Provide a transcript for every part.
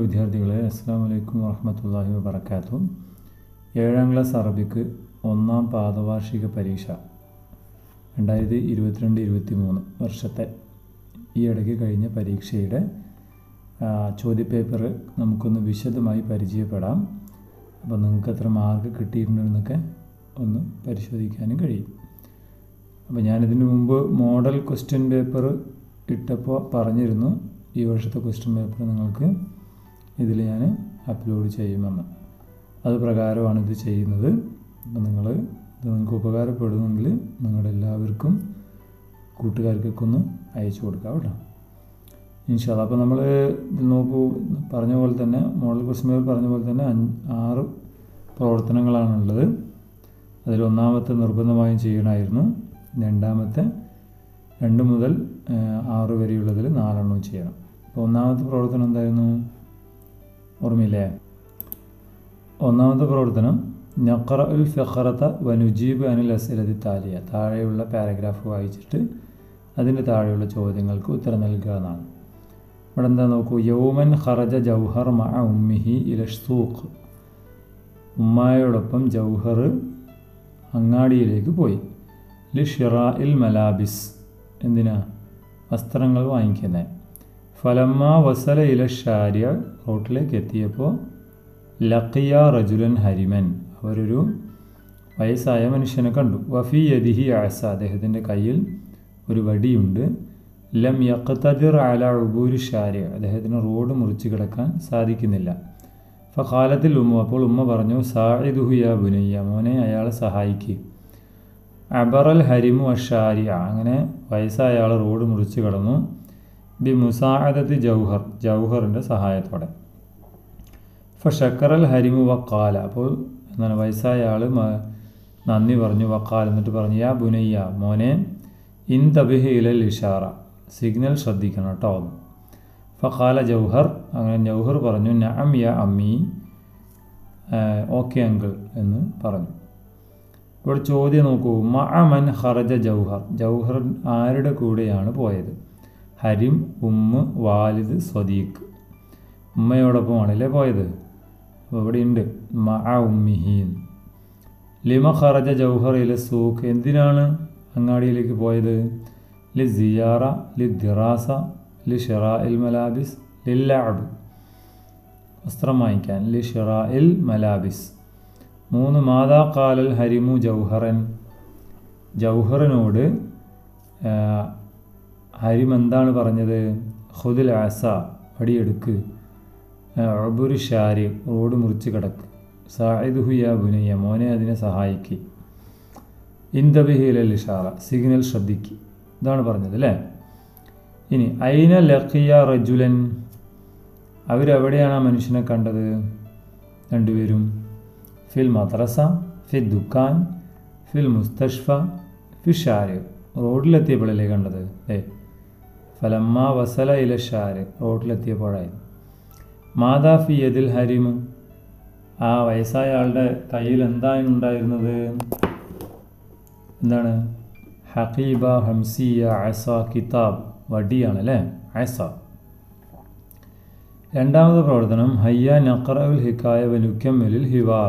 വിദ്യാർത്ഥികളെ അസ്സാം വലൈക്കും വാഹമത്തല്ലാഹി വബർക്കാത്തു ഏഴാം ക്ലാസ് അറബിക്ക് ഒന്നാം പാദവാർഷിക പരീക്ഷ രണ്ടായിരത്തി ഇരുപത്തിരണ്ട് ഇരുപത്തി മൂന്ന് വർഷത്തെ ഈ ഇടയ്ക്ക് കഴിഞ്ഞ പരീക്ഷയുടെ ആ, ചോദ്യപേപ്പർ നമുക്കൊന്ന് വിശദമായി പരിചയപ്പെടാം അപ്പോൾ നിങ്ങൾക്ക് എത്ര മാർക്ക് കിട്ടിയിട്ടുണ്ടെന്നൊക്കെ ഒന്ന് പരിശോധിക്കാനും കഴിയും അപ്പോൾ ഞാനിതിന് മുമ്പ് മോഡൽ ക്വസ്റ്റ്യൻ പേപ്പർ ഇട്ടപ്പോൾ പറഞ്ഞിരുന്നു ഈ വർഷത്തെ ക്വസ്റ്റ്യൻ പേപ്പർ നിങ്ങൾക്ക് ഇതിൽ ഞാൻ അപ്ലോഡ് ചെയ്യുമെന്ന് അത് പ്രകാരമാണ് ഇത് ചെയ്യുന്നത് അപ്പോൾ നിങ്ങൾ ഇത് നിങ്ങൾക്ക് ഉപകാരപ്പെടുമെങ്കിൽ നിങ്ങളുടെ എല്ലാവർക്കും കൂട്ടുകാർക്കൊക്കെ ഒന്ന് അയച്ചു കൊടുക്കാം കേട്ടോ ഇൻഷാല്ല അപ്പോൾ നമ്മൾ ഇത് നോക്കൂ പറഞ്ഞ പോലെ തന്നെ മോഡൽ ക്വസ്റ്റ്യൻ പേപ്പർ പറഞ്ഞ പോലെ തന്നെ അഞ്ച് ആറ് പ്രവർത്തനങ്ങളാണുള്ളത് അതിൽ ഒന്നാമത്തെ നിർബന്ധമായും ചെയ്യണമായിരുന്നു രണ്ടാമത്തെ രണ്ട് മുതൽ ആ, ആറ് വരെയുള്ളതിൽ നാലെണ്ണവും ചെയ്യണം അപ്പോൾ ഒന്നാമത്തെ പ്രവർത്തനം എന്തായിരുന്നു ഓർമ്മയില്ലേ ഒന്നാമത്തെ പ്രവർത്തനം നഖറ ഉൽ ഫഖറത്ത വനുജീബ് അനിൽ അസലതി താലിയ താഴെയുള്ള പാരഗ്രാഫ് വായിച്ചിട്ട് അതിൻ്റെ താഴെയുള്ള ചോദ്യങ്ങൾക്ക് ഉത്തരം നൽകുക എന്നാണ് ഇവിടെ എന്താ നോക്കൂ യൗമൻ ഖറജ ജൗഹർ മഅ ഉമ്മിഹി ഇലഷ്തൂഖ് ഉമ്മായോടൊപ്പം ജൗഹർ അങ്ങാടിയിലേക്ക് പോയി ലി ഷിറാ ഇൽ മലാബിസ് എന്തിനാ വസ്ത്രങ്ങൾ വാങ്ങിക്കുന്നത് ഫലമ്മ വസല ഇല ഷാരിയ റോട്ടിലേക്ക് എത്തിയപ്പോൾ ലക്കിയ റജുലൻ ഹരിമൻ അവരൊരു വയസ്സായ മനുഷ്യനെ കണ്ടു വഫി യദിഹി ആസ അദ്ദേഹത്തിൻ്റെ കയ്യിൽ ഒരു വടിയുണ്ട് ലം യഖ്തദിർ അല ഉബൂരി ഷാരിയ അദ്ദേഹത്തിന് റോഡ് മുറിച്ച് കിടക്കാൻ സാധിക്കുന്നില്ല ഫഖാലത്തിൽ ഉമ്മ അപ്പോൾ ഉമ്മ പറഞ്ഞു സായിദുഹു യാ ബുനയ്യ മോനെ അയാളെ സഹായിക്കുക അബറൽ ഹരിമു അഷാരിയ അങ്ങനെ വയസ്സായ ആൾ റോഡ് മുറിച്ച് കടന്നു ബി മുസാഅദത്ത് ജൗഹർ ജൗഹറിൻ്റെ സഹായത്തോടെ ഫഷക്കറൽ ഹരിമു വക്കാല അപ്പോൾ എന്താണ് വയസ്സായ ആൾ നന്ദി പറഞ്ഞു വക്കാൽ എന്നിട്ട് പറഞ്ഞു യാ ബുനയ്യ മോനെ ഇൻ തബിഹ് ഇലൽ ഇഷാറ സിഗ്നൽ ശ്രദ്ധിക്കണം കേട്ടോ ഫഖാല ജൗഹർ അങ്ങനെ ജൗഹർ പറഞ്ഞു നഅം യാ അമ്മി ഓക്കെ അങ്കിൾ എന്ന് പറഞ്ഞു ഇവിടെ ചോദ്യം നോക്കൂ മഅമൻ ഖറജ ജൗഹർ ജൗഹർ ആരുടെ കൂടെയാണ് പോയത് ഹരിം ഉമ്മ് വാലിദ് സ്വദീഖ് ഉമ്മയോടൊപ്പമാണല്ലേ പോയത് അപ്പോൾ ഇവിടെ ഉണ്ട് മഅ ഉമ്മിഹീൻ ലിമ ഖറജ ജൗഹർ ഇല സൂഖ് എന്തിനാണ് അങ്ങാടിയിലേക്ക് പോയത് ലി സിയാറ ലി ദിറാസ ലി ഷിറാ ഇൽ മലാബിസ് ലില്ലാബ് വസ്ത്രം വാങ്ങിക്കാൻ ലി ഷിറാ ഇൽ മലാബിസ് മൂന്ന് മാതാ കാലൽ ഹരിമു ജൗഹറൻ ജൗഹറിനോട് ആ, ഹരിം എന്താണ് പറഞ്ഞത് ഹുദിൽ ആസ വടിയെടുക്ക് അബുരു ഷാരി റോഡ് മുറിച്ച് കിടക്ക് സായിദുഹു യാ ബുനയ്യ മോനെ അതിനെ സഹായിക്ക് ഇന്ദബിഹിലൽ ഇഷാറ സിഗ്നൽ ശ്രദ്ധിക്ക് ഇതാണ് പറഞ്ഞത് അല്ലേ ഇനി ഐന ലഖിയ റജുലൻ അവരെവിടെയാണ് ആ മനുഷ്യനെ കണ്ടത് രണ്ടുപേരും ഫിൽ മദ്രസ ഫിൽ ദുക്കാൻ ഫിൽ മുസ്തഷ്ഫ ഫി ഷാര് റോഡിലെത്തിയപ്പോഴല്ലേ കണ്ടത് ഏ ഫലമ്മ വസല ഇല ഷാര് റോഡിലെത്തിയപ്പോഴായിരുന്നു മാതാ ഫി യദിൽ ഹരിമ് ആ വയസ്സായ ആളുടെ കയ്യിൽ എന്താണ് ഉണ്ടായിരുന്നത് എന്താണ് ഹഖീബ ഹംസിയ അസ കിതാബ് വടിയാണ് അല്ലേ അസ രണ്ടാമത്തെ പ്രവർത്തനം ഹയ്യ നഖറഉൽ ഹിക്കായ വലുക്കമ്മലിൽ ഹിവാർ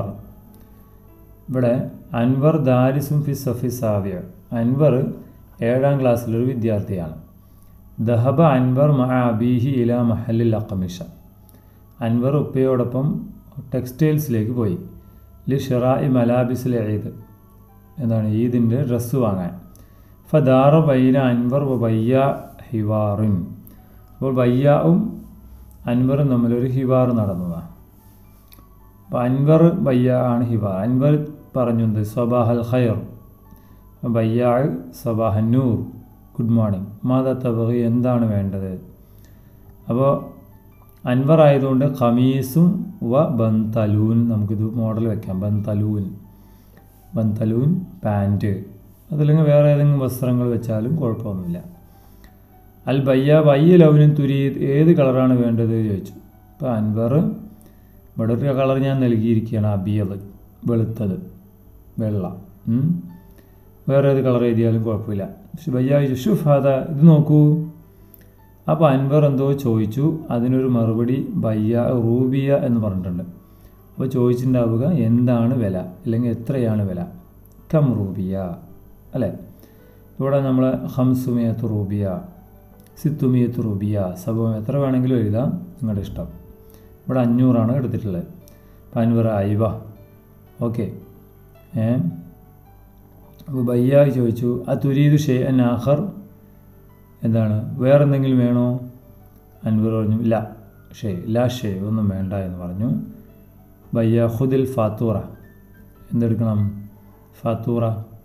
ഇവിടെ അൻവർ ദാരിസും ഫി സഫി സാവിയ അൻവർ ഏഴാം ക്ലാസ്സിലൊരു വിദ്യാർത്ഥിയാണ് ദഹബ അൻവർ മഅ അബീഹി ഇല മഹലിൽ അക്കമിഷ അൻവർ ഉപ്പയോടൊപ്പം ടെക്സ്റ്റൈൽസിലേക്ക് പോയി ലി ഷിറായി മലാബിസിൽ ഈദ് എന്താണ് ഈദിൻ്റെ ഡ്രസ്സ് വാങ്ങാൻ ഫദാറ ബൈന അൻവർ വ ബയ്യ ഹിവാറിൻ അപ്പോൾ ബയ്യാവും അൻവറും തമ്മിലൊരു ഹിവാർ നടന്നതാണ് അപ്പോൾ അൻവർ ബയ്യ ആണ് ഹിവാർ അൻവർ പറഞ്ഞു എന്ത് സ്വബാഹൽ ഖയർ ബയ്യാ സ്വബാഹൻ നൂർ ഗുഡ് മോർണിംഗ് മാതാ തബഹി എന്താണ് വേണ്ടത് അപ്പോൾ അൻവർ ആയതുകൊണ്ട് ഖമീസും വ ബന്തലൂൻ നമുക്കിത് മോഡൽ വെക്കാം ബന്തലൂൻ ബന്തലൂൻ പാൻറ്റ് അതല്ലെങ്കിൽ വേറെ ഏതെങ്കിലും വസ്ത്രങ്ങൾ വെച്ചാലും കുഴപ്പമൊന്നുമില്ല അൽ ബയ്യ ബയ്യ ലൗനും തുരീദ് ഏത് കളറാണ് വേണ്ടത് ചോദിച്ചു അപ്പോൾ അൻവർ ഇവിടെ ഒരു കളർ ഞാൻ നൽകിയിരിക്കുകയാണ് അബിയത് വെളുത്തത് വെള്ള ഉം. വേറെ ഏത് കളർ എഴുതിയാലും കുഴപ്പമില്ല പക്ഷെ ബയ്യ ചോദിച്ചു ഷുഫ് അതാ ഇത് നോക്കൂ അപ്പോൾ അൻവർ എന്തോ ചോദിച്ചു അതിനൊരു മറുപടി ബയ്യ റൂബിയ എന്ന് പറഞ്ഞിട്ടുണ്ട് അപ്പോൾ ചോദിച്ചിട്ടുണ്ടാവുക എന്താണ് വില അല്ലെങ്കിൽ എത്രയാണ് വില കം റൂബിയ അല്ലേ ഇവിടെ നമ്മൾ ഹംസുമിയത്ത് റൂബിയ സിത്തുമിയത്ത് റൂബിയ സബം എത്ര വേണമെങ്കിലും എഴുതാം നിങ്ങളുടെ ഇഷ്ടം ഇവിടെ അഞ്ഞൂറാണ് എടുത്തിട്ടുള്ളത് അപ്പം അൻവർ അയ്വ ഓക്കെ ഏ അപ്പോൾ ബയ്യായി ചോദിച്ചു ആ തുരീദ് ഷേ അൻ ആഖർ എന്താണ് വേറെ എന്തെങ്കിലും വേണോ അൻവർ പറഞ്ഞു ഇല്ല ഷേ ലാ ഷേ ഒന്നും വേണ്ട എന്ന് പറഞ്ഞു ബയ്യ ഹുദിൽ ഫാത്തൂറ എന്തെടുക്കണം ഫാത്തൂറ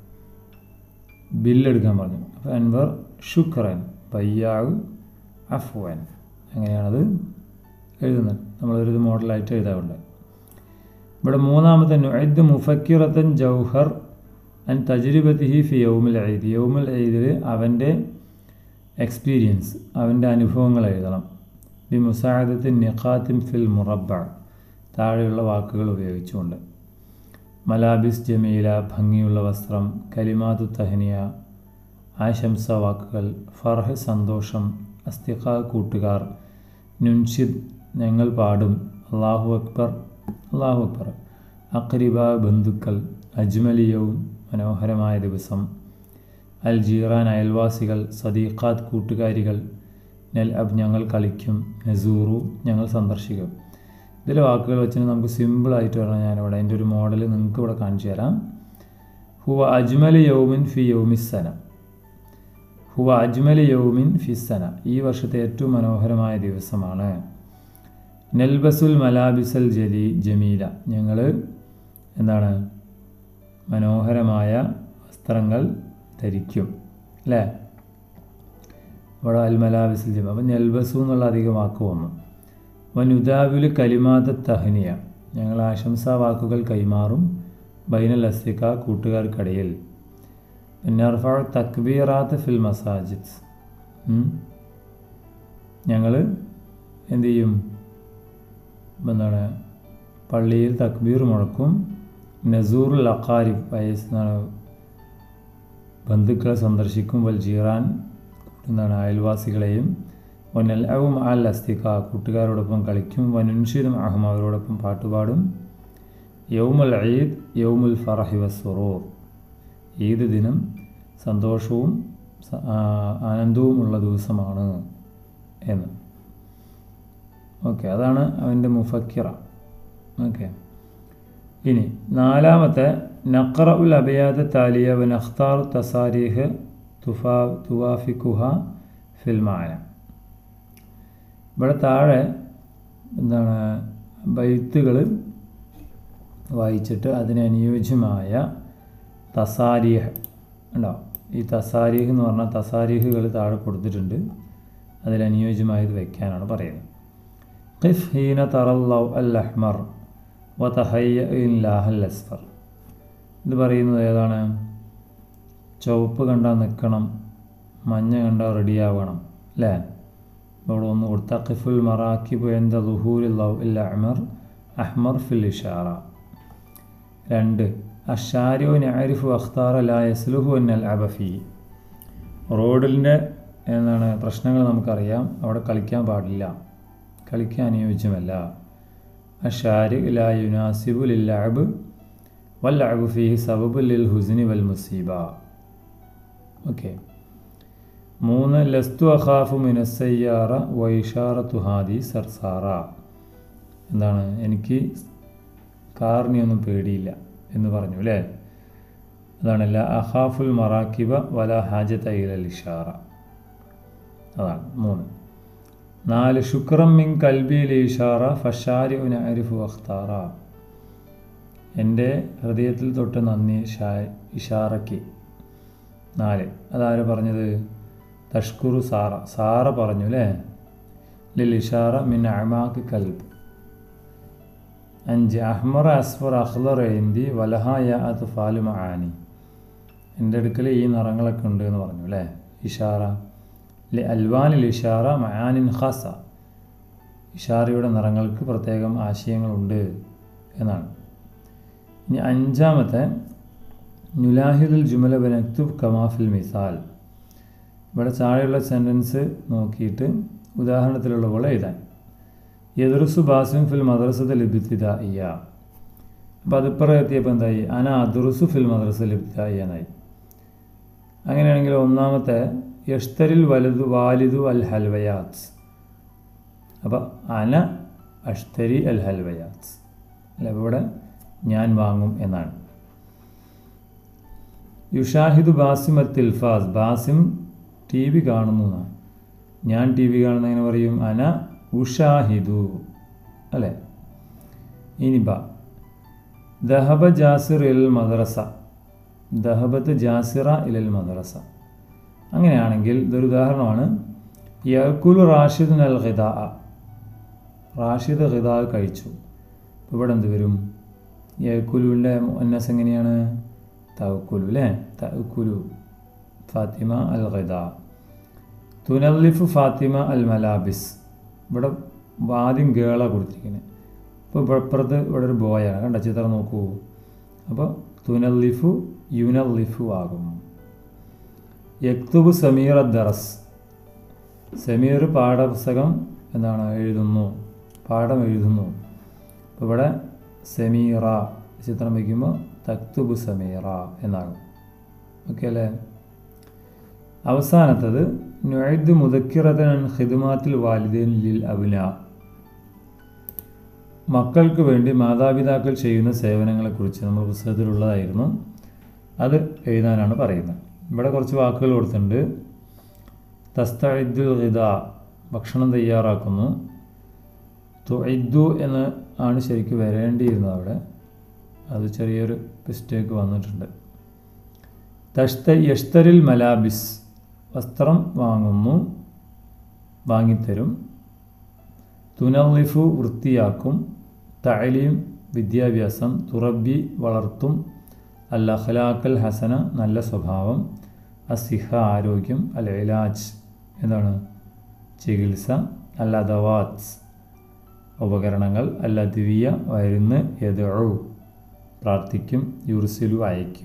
ബില്ലെടുക്കാൻ പറഞ്ഞു അപ്പോൾ അൻവർ ഷുക്രൻ ബയ്യാവ് അഫ്വൻ അങ്ങനെയാണത് എഴുതുന്നത് നമ്മളൊരു മോഡലായിട്ട് എഴുതാറുണ്ട് ഇവിടെ മൂന്നാമത്തെ നുഅദ് മുഫക്കിറത്തൻ ജൗഹർ അൻ തജുരിബത്തിഹി ഫി യൗമുൽ ഐദ് യൗമുൽ ഐദിൽ അവൻ്റെ എക്സ്പീരിയൻസ് അവൻ്റെ അനുഭവങ്ങൾ എഴുതണം ബി മുസാദത്തിൻ നിഖാത്തിൻ ഫിൽ മുറബ താഴെയുള്ള വാക്കുകൾ ഉപയോഗിച്ചുകൊണ്ട് മലാബിസ് ജമീല ഭംഗിയുള്ള വസ്ത്രം കലിമാതു തഹനിയ ആശംസ വാക്കുകൾ ഫർഹ് സന്തോഷം അസ്തിഖ കൂട്ടുകാർ നുൻഷിദ് ഞങ്ങൾ പാടും അള്ളാഹു അക്ബർ അള്ളാഹു അക്ബർ അക്രിബ ബന്ധുക്കൾ അജ്മലിയവും മനോഹരമായ ദിവസം അൽ ജീറാൻ അയൽവാസികൾ സദീഖാത്ത് കൂട്ടുകാരികൾ നെൽ അബ് ഞങ്ങൾ കളിക്കും നസൂറു ഞങ്ങൾ സന്ദർശിക്കും ഇതിലെ വാക്കുകൾ വെച്ചിട്ട് നമുക്ക് സിമ്പിളായിട്ട് പറഞ്ഞാൽ ഞാനിവിടെ അതിൻ്റെ ഒരു മോഡൽ നിങ്ങൾക്ക് ഇവിടെ കാണിച്ചു തരാം ഹുവ അജ്മൽ യൗമിൻ ഫി യൗമിസ്സന ഹുവ അജ്മൽ യൗമിൻ ഫിസ്സന ഈ വർഷത്തെ ഏറ്റവും മനോഹരമായ ദിവസമാണ് നെൽബസുൽ മലാബിസൽ ജലി ജമീല ഞങ്ങൾ എന്താണ് മനോഹരമായ വസ്ത്രങ്ങൾ ധരിക്കും അല്ലേ ഇവിടെ അൽ മലാബിസൽ ജമീല അപ്പം നെൽബസു എന്നുള്ള അധികം വാക്ക് വന്നു വനുദാവിൽ കലിമാത തഹനിയ ഞങ്ങൾ ആശംസാ വാക്കുകൾ കൈമാറും ബൈനൽ അസ്തിക കൂട്ടുകാർക്കിടയിൽ പിന്നർഫ തക്ബീറാത്ത് ഫിൽ മസാജിദ് ഞങ്ങൾ എന്തു ചെയ്യും എന്താണ് പള്ളിയിൽ തക്ബീർ മുഴക്കും നസൂറുൽ അഖാരിഫ് വയസ്സാണ് ബന്ധുക്കളെ സന്ദർശിക്കും വൽ ജീറാൻ എന്താണ് അയൽവാസികളെയും വനൽഅവും അൽ അസ്തിക കൂട്ടുകാരോടൊപ്പം കളിക്കും വനുൻഷിദും അഹം അവരോടൊപ്പം പാട്ടുപാടും യൗമുൽ ഈദ് യൗമുൽ ഫറഹി വസുറൂർ ഈദ് ദിനം സന്തോഷവും ആനന്ദവുമുള്ള ദിവസമാണ് എന്ന് ഓക്കെ അതാണ് അവൻ്റെ മുഫക്കിറ ഓക്കെ ഇനി നാലാമത്തെ നഖറ ഉൽ അബയാദ താലിയ വൻ അഖ്താർ തസാരീഹ് തുഫാ തുവാഫിക്കുഹ ഫിൽമായ ഇവിടെ താഴെ എന്താണ് ബൈത്തുകൾ വായിച്ചിട്ട് അതിനനുയോജ്യമായ തസാരീഹ് ഉണ്ടോ ഈ തസാരീഹ് എന്ന് പറഞ്ഞാൽ തസാരീഹുകൾ താഴെ കൊടുത്തിട്ടുണ്ട് അതിലനുയോജ്യമായത് വയ്ക്കാനാണ് പറയുന്നത് ഖിഫ് ഹീന തറല്ലൗ അൽ അഹ്മർ വ തഹയ്യ ഇൻ ലാഹൽ അസ്ഫർ ഇത് പറയുന്നത് ഏതാണ് ചുവപ്പ് കണ്ടാൽ നിൽക്കണം മഞ്ഞ കണ്ടാൽ റെഡിയാവണം അല്ലേ ഇവിടെ ഒന്ന് കൊടുത്ത ഖിഫുൽ മറാക്കിബ് എന്ത ദുഹൂരിൽ ലൗ ഇൽ അഹ്മർ അഹ്മർ ഫിൽ ഇഷാറ രണ്ട് അഷാരിയോ ഞാരിഫു അഖ്താറ ലാ യസ്ലുഹു എന്നൽ അബഫി റോഡിൻ്റെ എന്താണ് പ്രശ്നങ്ങൾ നമുക്കറിയാം അവിടെ കളിക്കാൻ പാടില്ല കളിക്കാൻ അനുയോജ്യമല്ല അഷാരി ലാ യുനാസിബു ലില്ലഅബ് വല്ലഅബു ഫീഹി സബബു ലിൽ ഹുസ്നി വൽ മുസീബ ഓക്കെ മൂന്ന് ലസ്തു അഖാഫു മിനസയ്യാറ വൈഷാറത്തു ഹാദി സർസാറ എന്താണ് എനിക്ക് കാറിനെയൊന്നും പേടിയില്ല എന്ന് പറഞ്ഞു അല്ലേ അതാണ് ല അഖാഫുൽ മറാക്കിബ വല ഹാജത്ത ഇലൽ ഇഷാറ അതാണ് മൂന്ന് നാല് ശുക്രം മിൻ കൽബിയിൽ ഇഷാറ ഫഷാരി ഉന അരിഫു അഖ്താറ എൻ്റെ ഹൃദയത്തിൽ തൊട്ട് നന്ദി ഷാ ഇഷാറയ്ക്ക് നാല് അതാര് പറഞ്ഞത് തഷ്കുറു സാറ സാറ പറഞ്ഞു അല്ലേ ലിൽ ഇഷാറ മിൻ അമാക്ക് കൽബ് അഞ്ച് അഹ്മർ അസ്ഫർ അഖ്ലർ എന്തി വലഹായ അത് ഫാലു മഹാനി എൻ്റെ അടുക്കൽ ഈ നിറങ്ങളൊക്കെ ഉണ്ട് എന്ന് പറഞ്ഞു അല്ലേ ഇഷാറ ലി അൽവാനിൽ ഇഷാറ മയാനിൻ ഖാസ ഇഷാറയുടെ നിറങ്ങൾക്ക് പ്രത്യേകം ആശയങ്ങളുണ്ട് എന്നാണ് ഇനി അഞ്ചാമത്തെ നുലാഹിദുൽ ജുമല ബനക്തുബ് കമാഫിൽ മിസാൽ ഇവിടെ താഴെയുള്ള സെൻറ്റൻസ് നോക്കിയിട്ട് ഉദാഹരണത്തിലുള്ള പോലെ എഴുതാൻ യദുറുസു ബാസിം ഫിൽ മദ്രസത്ത് ലിബിത്തിദ ഇയ അപ്പോൾ അതിപ്പുറം എത്തിയപ്പോൾ എന്തായി അന അദുറുസു ഫിൽ മദ്രസ ലിബിത്തിദ എന്നായി അങ്ങനെയാണെങ്കിൽ ഒന്നാമത്തെ യഷ്തരിൽ വലുതു വാലിദു അൽ ഹൽവയാത്ത് അപ്പോൾ അന അഷ്തരി അൽ ഹൽവയാത്ത് അല്ല ഇവിടെ ഞാൻ വാങ്ങും എന്നാണ് യുഷാഹിദ് ബാസിം അൽ തിൽഫാസ് ബാസിം ടി വി കാണുന്നു എന്നാണ് ഞാൻ ടി വി കാണുന്നതിന് പറയും അന ഉഷാഹിദു അല്ലേ ഇനി ബ ദഹബ ജാസിർ ഇൽ മദ്രസ ദഹബത്ത് ജാസിറ ഇലൽ മദ്രസ അങ്ങനെയാണെങ്കിൽ ഇതൊരു ഉദാഹരണമാണ് യക്കുലു റാഷിദ് അൽ ഹിദ റാഷിദ് ഹിദ കഴിച്ചു ഇവിടെ എന്ത് വരും യക്കുലുവിൻ്റെ മുന്നസ് എങ്ങനെയാണ് തവക്കുലു അല്ലേ തവക്കുലു ഫാത്തിമ അൽ ഹിദ തുനല്ലിഫ് ഫാത്തിമ അൽ മലാബിസ് ഇവിടെ ആദ്യം ഗേള കൊടുത്തിരിക്കുന്നത് ഇപ്പോൾ ഇപ്പുറത്ത് ഇവിടെ ഒരു ബോയാണ് കണ്ട ചിത്രം നോക്കൂ അപ്പോൾ തുനല്ലിഫു യുനല്ലിഫു ആകും യക്തുബ് സമീർ ദറസ് സമീർ പാഠപുസ്തകം എന്താണ് എഴുതുന്നു പാഠം എഴുതുന്നു അപ്പോൾ ഇവിടെ സമീറ ചിത്രം വയ്ക്കുമ്പോൾ തക്തുബ് സമീറ എന്നാകും ഓക്കെ അല്ലേ അവസാനത്തത് നുഴദ് മുദക്കിറതൻ ഹിദുമാത്തിൽ വാലിദീൻ ലിൽ അബുന മക്കൾക്ക് വേണ്ടി മാതാപിതാക്കൾ ചെയ്യുന്ന സേവനങ്ങളെക്കുറിച്ച് നമ്മൾ പുസ്തകത്തിലുള്ളതായിരുന്നു അത് എഴുതാനാണ് പറയുന്നത് ഇവിടെ കുറച്ച് വാക്കുകൾ കൊടുത്തിട്ടുണ്ട് തസ്തഇദ്ദുൽ ഹിദ ഭക്ഷണം തയ്യാറാക്കുന്നു തുഇദ്ദു എന്ന് ആണ് ശരിക്കും വരേണ്ടിയിരുന്നത് അവിടെ അത് ചെറിയൊരു മിസ്റ്റേക്ക് വന്നിട്ടുണ്ട് തഷ്ത യഷ്തരിൽ മലാബിസ് വസ്ത്രം വാങ്ങുന്നു വാങ്ങിത്തരും തുനലിഫു വൃത്തിയാക്കും തഴലീം വിദ്യാഭ്യാസം തുറബി വളർത്തും അൽ അഖലാക്കൽ ഹസന നല്ല സ്വഭാവം അസിഹ ആരോഗ്യം അൽ ഇലാജ് എന്താണ് ചികിത്സ അൽ അദവാത്ത് ഉപകരണങ്ങൾ അൽ അദ്വിയ മരുന്ന് എതഴു പ്രാർത്ഥിക്കും യുർസിലു അയക്കും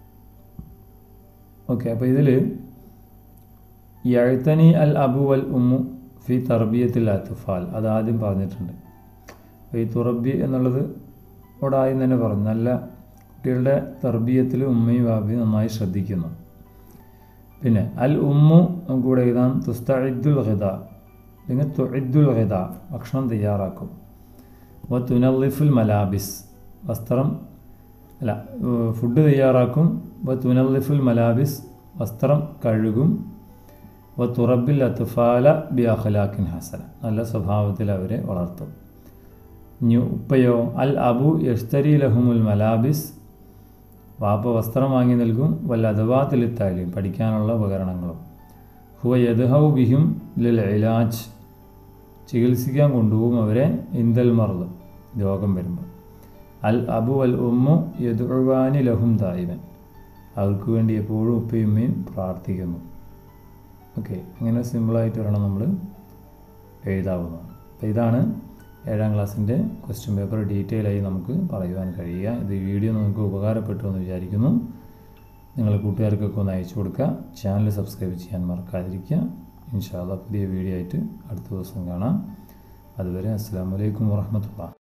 ഓക്കെ അപ്പോൾ ഇതിൽ യഴുത്തനി അൽ അബു അൽ ഉമ്മു ഫി തർബിയത്തിൽ അത്തുഫാൽ അത് ആദ്യം പറഞ്ഞിട്ടുണ്ട് അപ്പോൾ ഈ തുറബി എന്നുള്ളത് ഇവിടെ ആദ്യം തന്നെ പറഞ്ഞു നല്ല കുട്ടികളുടെ തർബീയത്തിൽ ഉമ്മയും വാബിയും നന്നായി ശ്രദ്ധിക്കുന്നു പിന്നെ അൽ ഉമ്മു നമുക്ക് ഇവിടെ എഴുതാം തുസ്തഇദ്ദുൽ ഹിദ അല്ലെങ്കിൽ തുഇദ്ദുൽ ഹിദ ഭക്ഷണം തയ്യാറാക്കും വ തുനല്ലിഫുൽ മലാബിസ് വസ്ത്രം അല്ല ഫുഡ് തയ്യാറാക്കും വ തുനല്ലിഫുൽ മലാബിസ് വസ്ത്രം കഴുകും വ തുറബിൽ അത്തുഫാല ബി അഖലാഖിൻ ഹസന നല്ല സ്വഭാവത്തിൽ അവരെ വളർത്തും ഇനി ഉപ്പയോ അൽ അബു യഷ്തരി ലഹുമുൽ മലാബിസ് വാപ്പ വസ്ത്രം വാങ്ങി നൽകും വല്ല അഥവാത്തിൽ താലിയും പഠിക്കാനുള്ള ഉപകരണങ്ങളും ഹുവ യദ്ഹൗ ബിഹിം ലിൽ ഇലാജ് ചികിത്സിക്കാൻ കൊണ്ടുപോകും അവരെ ഇന്ദൽ മർദ് രോഗം വരുമ്പോൾ അൽ അബു അൽ ഉമ്മു യദുവാനി ലഹും ദായിവൻ അവർക്ക് വേണ്ടി എപ്പോഴും ഉപ്പയും ഉമ്മയും പ്രാർത്ഥിക്കുന്നു ഓക്കെ അങ്ങനെ സിമ്പിളായിട്ട് വേണം നമ്മൾ എഴുതാവുന്നതാണ് അപ്പോൾ ഇതാണ് ഏഴാം ക്ലാസ്സിൻ്റെ ക്വസ്റ്റ്യൻ പേപ്പർ ഡീറ്റെയിൽ ആയി നമുക്ക് പറയുവാൻ കഴിയുക ഇത് വീഡിയോ നിങ്ങൾക്ക് ഉപകാരപ്പെട്ടു എന്ന് വിചാരിക്കുന്നു നിങ്ങൾ കൂട്ടുകാർക്കൊക്കെ ഒന്ന് അയച്ചു കൊടുക്കുക ചാനൽ സബ്സ്ക്രൈബ് ചെയ്യാൻ മറക്കാതിരിക്കുക ഇൻഷാല്ല പുതിയ വീഡിയോ ആയിട്ട് അടുത്ത ദിവസം കാണാം അതുവരെ അസ്സാം വലൈക്കും വാഹമത്തുള്ള